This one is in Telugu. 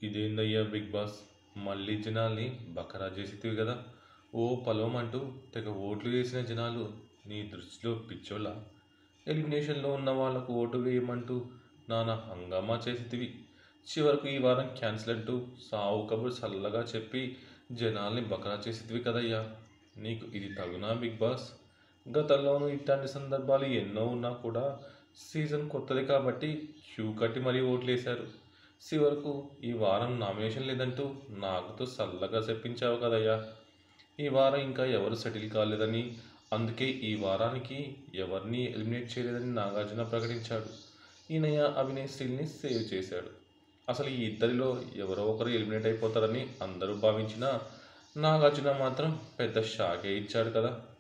ఇదేందయ్యా బిగ్ బాస్ మళ్ళీ జనాల్ని బకరా చేసేటివి కదా ఓ పలవమంటూ తెగ ఓట్లు వేసిన జనాలు నీ దృష్టిలో పిచ్చోళ్ళ ఎలిమినేషన్లో ఉన్న వాళ్ళకు ఓటు వేయమంటూ నానా హంగామా చేసేటివి చివరకు ఈ వారం క్యాన్సిల్ అంటూ సావు కబురు చల్లగా చెప్పి జనాల్ని బకరా చేసేటివి కదయ్యా నీకు ఇది తగునా బిగ్ బాస్ గతంలోనూ ఇట్లాంటి సందర్భాలు ఎన్నో ఉన్నా కూడా సీజన్ కొత్తది కాబట్టి క్యూ కట్టి మరీ ఓట్లేశారు చివరకు ఈ వారం నామినేషన్ లేదంటూ నాకుతో చల్లగా చెప్పించావు కదయ్యా ఈ వారం ఇంకా ఎవరు సెటిల్ కాలేదని అందుకే ఈ వారానికి ఎవరిని ఎలిమినేట్ చేయలేదని నాగార్జున ప్రకటించాడు ఈయనయ్య అభినయ్ శ్రీని సేవ్ చేశాడు అసలు ఈ ఇద్దరిలో ఎవరో ఒకరు ఎలిమినేట్ అయిపోతారని అందరూ భావించినా నాగార్జున మాత్రం పెద్ద షాకే ఇచ్చాడు కదా